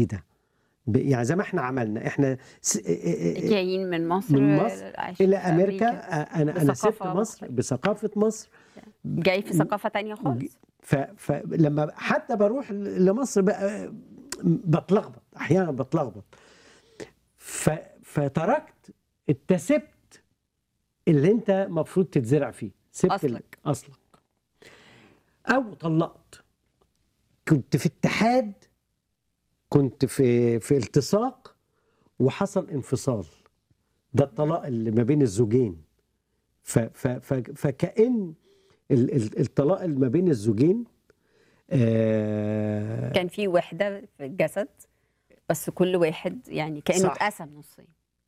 جديده ب- يعني زي ما احنا عملنا احنا س... جايين من مصر من مصر عايش الى في امريكا آه، انا انا سبت بثقافة مصر مصرية. بثقافه مصر جاي في ثقافة تانية خالص ف... فلما حتى بروح لمصر بقى بتلخبط احيانا بتلخبط ف... فتركت انت سبت اللي انت المفروض تتزرع فيه سبت ال- أصلك. اصلك او طلقت كنت في اتحاد كنت في في التصاق وحصل انفصال ده الطلاق اللي ما بين الزوجين ف ف ف فكأن ال- ال- الطلاق اللي ما بين الزوجين آه كان في وحدة في الجسد بس كل واحد يعني كأنه صح. اتقسم نصين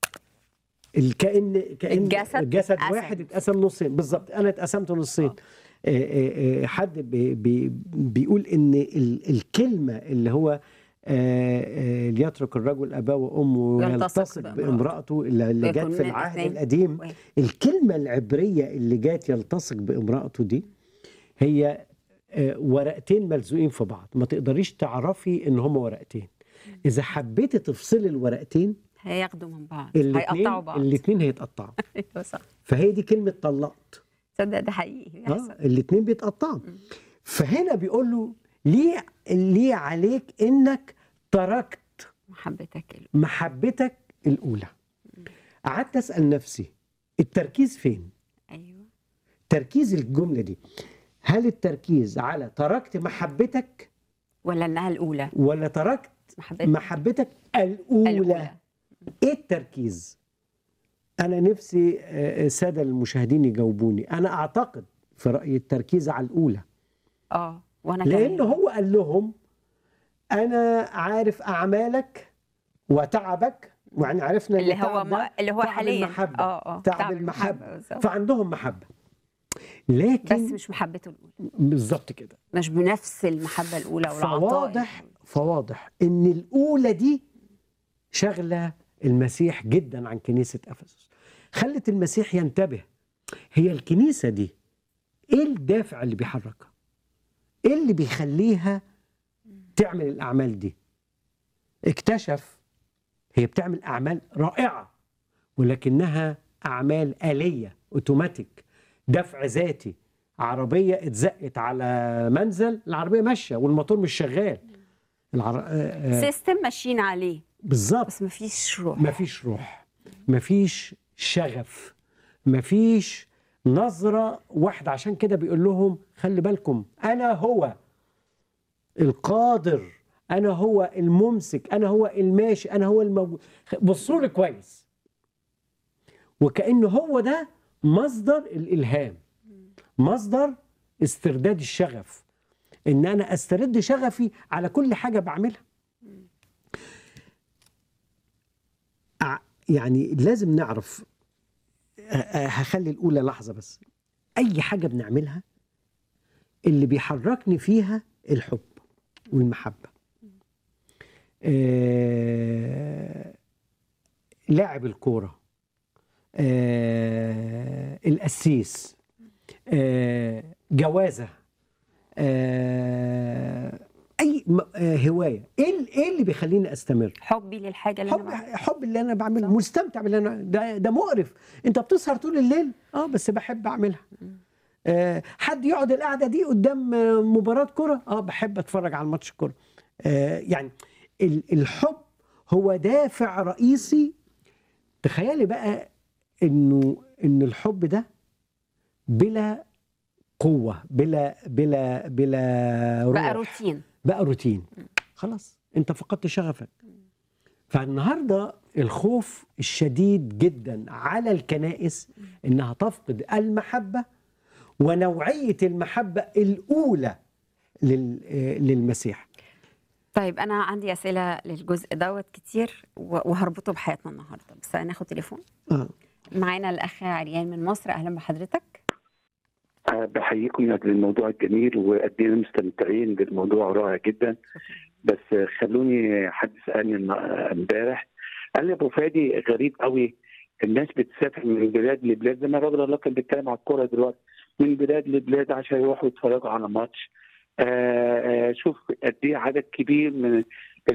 الكأن كأن الجسد الجسد اتقسم. واحد اتقسم نصين بالظبط انا اتقسمت نصين آه. آه، آه، آه، حد بي بي بيقول ان ال- الكلمه اللي هو آه، آه، ليترك الرجل اباه وامه يلتصق ويلتصق بامرأته. بامراته اللي اللي ويكون جت في من العهد الاثنين القديم واحد. الكلمه العبريه اللي جت يلتصق بامراته دي هي آه، ورقتين ملزوقين في بعض ما تقدريش تعرفي ان هما ورقتين اذا حبيتي تفصلي الورقتين هياخدوا من بعض الاثنين هيقطعوا بعض الاثنين هيتقطعوا ايوه صح فهي دي كلمه طلقت تصدق ده حقيقي اه بيحصل الاثنين بيتقطعوا فهنا بيقول له ليه ليه عليك انك تركت محبتك ال- محبتك الاولى قعدت اسال نفسي التركيز فين ايوه تركيز الجمله دي هل التركيز على تركت محبتك ولا انها الاولى ولا تركت محبتك محبتك الاولى, الاولى ايه التركيز انا نفسي آه، الساده المشاهدين يجاوبوني انا اعتقد في رايي التركيز على الاولى اه وانا لان كمان هو قال لهم انا عارف اعمالك وتعبك ويعني عرفنا إن اللي هو التعب ده ما اللي هو تعب حاليا المحبة. اه اه تعب المحبة. بالظبط. فعندهم محبه بس لكن مش محبته الاولى بالظبط كده مش بنفس المحبه الاولى والعطاء فواضح الأولى. فواضح ان الاولى دي شغله المسيح جدا عن كنيسه افسس خلت المسيح ينتبه هي الكنيسه دي ايه الدافع اللي بيحركها ايه اللي بيخليها تعمل الاعمال دي اكتشف هي بتعمل اعمال رائعه ولكنها اعمال اليه اوتوماتيك دفع ذاتي عربيه اتزقت على منزل العربيه ماشيه والموتور مش شغال العر... آه، آه، سيستم ماشيين عليه بالظبط بس مفيش روح مفيش روح مفيش شغف مفيش نظرة واحدة عشان كده بيقول لهم خلي بالكم أنا هو القادر أنا هو الممسك أنا هو الماشي أنا هو الموجود بصوا لي كويس وكأنه هو ده مصدر الإلهام مصدر استرداد الشغف إن أنا أسترد شغفي على كل حاجة بعملها ع- يعني لازم نعرف آه، آه، هخلي الأولى لحظة بس أي حاجة بنعملها اللي بيحركني فيها الحب والمحبة آه، لاعب الكورة آه، القسيس آه، جوازة آه، أي م- آه، هواية إيه ال- إيه اللي بيخليني أستمر؟ حبي للحاجه اللي انا حب بعملها حب اللي انا بعمله مستمتع باللي انا ده ده مقرف انت بتسهر طول الليل اه بس بحب اعملها آه حد يقعد القعده دي قدام آه، مباراه كره اه بحب اتفرج على الماتش كره آه يعني ال- الحب هو دافع رئيسي تخيلي بقى انه ان الحب ده بلا قوه بلا بلا بلا روح بقى روتين بقى روتين خلاص انت فقدت شغفك فالنهارده الخوف الشديد جدا على الكنائس انها تفقد المحبه ونوعيه المحبه الاولى لل- آه، للمسيح طيب انا عندي اسئله للجزء دوت كتير و- وهربطه بحياتنا النهارده بس هناخد تليفون اه معانا الاخ عريان من مصر اهلا بحضرتك آه، بحييكم من أجل الموضوع الجميل وقد ايه مستمتعين بالموضوع رائع جدا بس آه، خلوني حد سالني الن- آه، امبارح قال لي ابو فادي غريب قوي الناس بتسافر من بلاد لبلاد زي ما الراجل الله كان بيتكلم على الكوره دلوقتي من بلاد لبلاد عشان يروحوا يتفرجوا على ماتش آه، آه، شوف قد ايه عدد كبير من